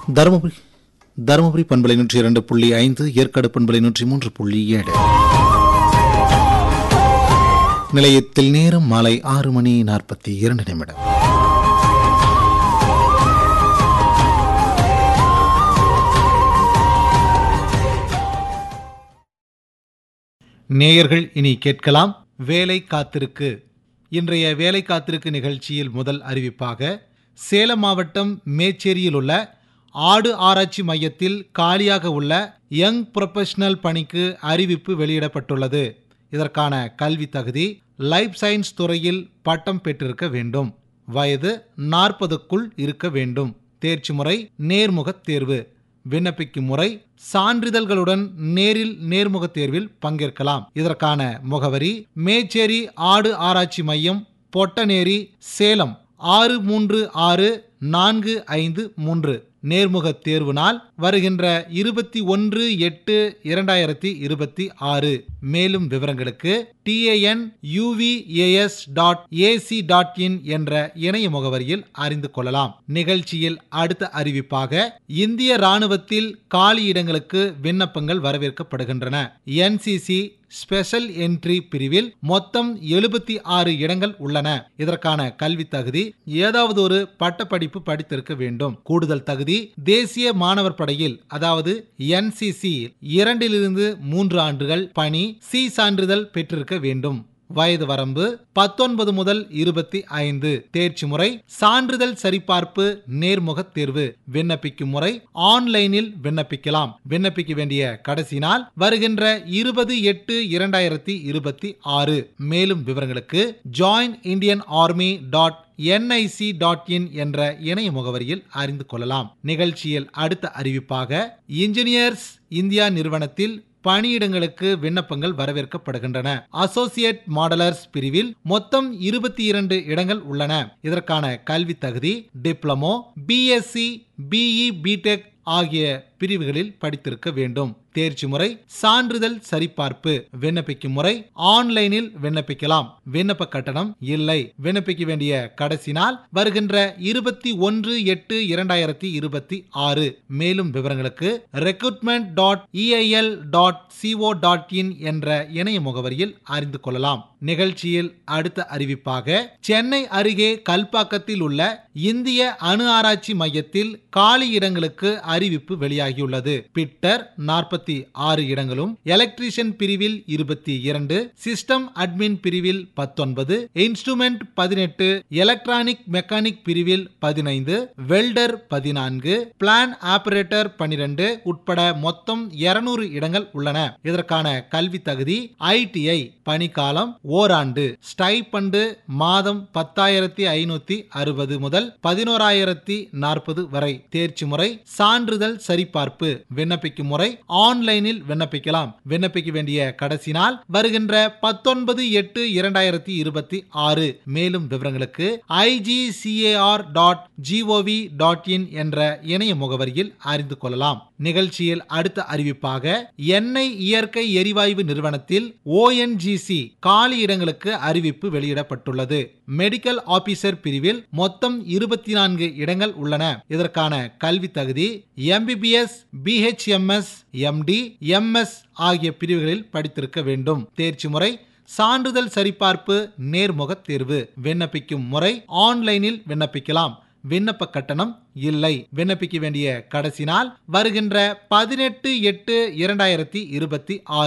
தருமபுரி தருமபுரி பண்பலை நூற்றி இரண்டு புள்ளி ஐந்து ஏற்காடு பண்பலை நூற்றி மூன்று புள்ளி ஏழு நிலையத்தில் நேரம் மாலை ஆறு மணி நாற்பத்தி இரண்டு நிமிடம் நேயர்கள் இனி கேட்கலாம் வேலை காத்திருக்கு இன்றைய வேலை காத்திருக்கு நிகழ்ச்சியில் முதல் அறிவிப்பாக சேலம் மாவட்டம் மேச்சேரியில் உள்ள ஆடு ஆராய்ச்சி மையத்தில் காலியாக உள்ள யங் ப்ரொபஷனல் பணிக்கு அறிவிப்பு வெளியிடப்பட்டுள்ளது இதற்கான கல்வி தகுதி லைஃப் சயின்ஸ் துறையில் பட்டம் பெற்றிருக்க வேண்டும் வயது நாற்பதுக்குள் இருக்க வேண்டும் தேர்ச்சி முறை நேர்முகத் தேர்வு விண்ணப்பிக்கும் முறை சான்றிதழ்களுடன் நேரில் நேர்முகத் தேர்வில் பங்கேற்கலாம் இதற்கான முகவரி மேச்சேரி ஆடு ஆராய்ச்சி மையம் பொட்டநேரி சேலம் ஆறு மூன்று ஆறு நான்கு ஐந்து மூன்று நேர்முகத் தேர்வு நாள் வருகின்ற இருபத்தி ஒன்று எட்டு இரண்டாயிரத்தி இருபத்தி ஆறு மேலும் விவரங்களுக்கு TAN UVAS dot AC dot in என்ற இணைய முகவரியில் அறிந்து கொள்ளலாம் நிகழ்ச்சியில் அடுத்த அறிவிப்பாக இந்திய ராணுவத்தில் காலி இடங்களுக்கு விண்ணப்பங்கள் வரவேற்கப்படுகின்றன என்சிசி ஸ்பெஷல் என்ட்ரி பிரிவில் மொத்தம் எழுபத்தி ஆறு இடங்கள் உள்ளன இதற்கான கல்வி தகுதி ஏதாவது ஒரு பட்டப்படிப்பு படித்திருக்க வேண்டும் கூடுதல் தகுதி தேசிய மாணவர் படையில் அதாவது என்சிசி இரண்டிலிருந்து மூன்று ஆண்டுகள் பணி சி சான்றிதழ் பெற்றிருக்க வேண்டும் வயது வரம்பு பத்தொன்பது முதல் இருபத்தி ஐந்து தேர்ச்சி முறை சான்றிதழ் சரிபார்ப்பு நேர்முகத் தேர்வு விண்ணப்பிக்கும் முறை ஆன்லைனில் விண்ணப்பிக்கலாம் விண்ணப்பிக்க வேண்டிய கடைசி நாள் வருகின்ற இருபது எட்டு இரண்டாயிரத்தி இருபத்தி ஆறு மேலும் விவரங்களுக்கு join Indian army dot NIC dot in என்ற இணைய முகவரியில் அறிந்து கொள்ளலாம் நிகழ்ச்சியில் அடுத்த அறிவிப்பாக இன்ஜினியர்ஸ் இந்தியா நிறுவனத்தில் பணியிடங்களுக்கு விண்ணப்பங்கள் வரவேற்கப்படுகின்றன அசோசியேட் மாடலர்ஸ் பிரிவில் மொத்தம் இருபத்தி இரண்டு இடங்கள் உள்ளன இதற்கான கல்வி தகுதி டிப்ளமோ பிஎஸ்சி பிஇ பிடெக் ஆகிய பிரிவுகளில் படித்திருக்க வேண்டும் தேர்ச்சி முறை சான்றிதழ் சரிபார்ப்பு விண்ணப்பிக்கும் முறை ஆன்லைனில் விண்ணப்பிக்கலாம் விண்ணப்ப கட்டணம் இல்லை விண்ணப்பிக்க வேண்டிய கடைசி நாள் வருகின்ற இருபத்தி ஒன்று எட்டு இரண்டாயிரத்தி இருபத்தி ஆறு மேலும் விவரங்களுக்கு recruitment dot EIL dot CO dot in என்ற இணைய முகவரியில் அறிந்து கொள்ளலாம் நிகழ்ச்சியில் அடுத்த அறிவிப்பாக சென்னை அருகே கல்பாக்கத்தில் உள்ள இந்திய அணு ஆராய்ச்சி மையத்தில் காலி இடங்களுக்கு அறிவிப்பு வெளியாகியுள்ளது பிட்டர் நாற்பத்தி ஆறு இடங்களும் எலக்ட்ரீஷியன் பிரிவில் இருபத்தி இரண்டு சிஸ்டம் அட்மின் பிரிவில் பத்தொன்பது இன்ஸ்ட்ருமெண்ட் பதினெட்டு எலக்ட்ரானிக் மெக்கானிக் பிரிவில் பதினைந்து வெல்டர் பதினான்கு பிளான் ஆபரேட்டர் பனிரெண்டு உட்பட மொத்தம் இருநூறு இடங்கள் உள்ளன இதற்கான கல்வி தகுதி ஐடிஐ பணிக்காலம் ஓராண்டு ஸ்டைபண்டு மாதம் பத்தாயிரத்தி ஐநூத்தி அறுபது முதல் பதினோராயிரத்தி நாற்பது வரை தேர்ச்சி முறை சான்றிதழ் சரிபார்ப்பு விண்ணப்பிக்கும் முறை ஆன்லைனில் விண்ணப்பிக்கலாம் விண்ணப்பிக்க வேண்டிய கடைசி நாள் வருகின்ற பத்தொன்பது எட்டு இரண்டாயிரத்தி இருபத்தி ஆறு மேலும் விவரங்களுக்கு IGCAR dot GOV dot in என்ற இணைய முகவரியில் அறிந்து கொள்ளலாம் நிகழ்ச்சியில் அடுத்த அறிவிப்பாக எண்ணெய் இயற்கை எரிவாயு நிறுவனத்தில் ஓஎன்ஜிசி காலி இடங்களுக்கு அறிவிப்பு வெளியிடப்பட்டுள்ளது மெடிக்கல் ஆபீசர் பிரிவில் மொத்தம் இருபத்தி நான்கு இடங்கள் உள்ளன இதற்கான கல்வி தகுதி எம்பிபிஎஸ் பிஹெச்எம்எஸ் எம்டி எம்எஸ் ஆகிய பிரிவுகளில் படித்திருக்க வேண்டும் தேர்ச்சி முறை சான்றிதழ் சரிபார்ப்பு நேர்முகத் தேர்வு விண்ணப்பிக்கும் முறை ஆன்லைனில் விண்ணப்பிக்கலாம் விண்ணப்ப கட்டணம் இல்லை விண்ணப்பிக்க வேண்டிய கடைசி நாள் வருகின்ற பதினெட்டு எட்டு இரண்டாயிரத்தி இருபத்தி ஆறு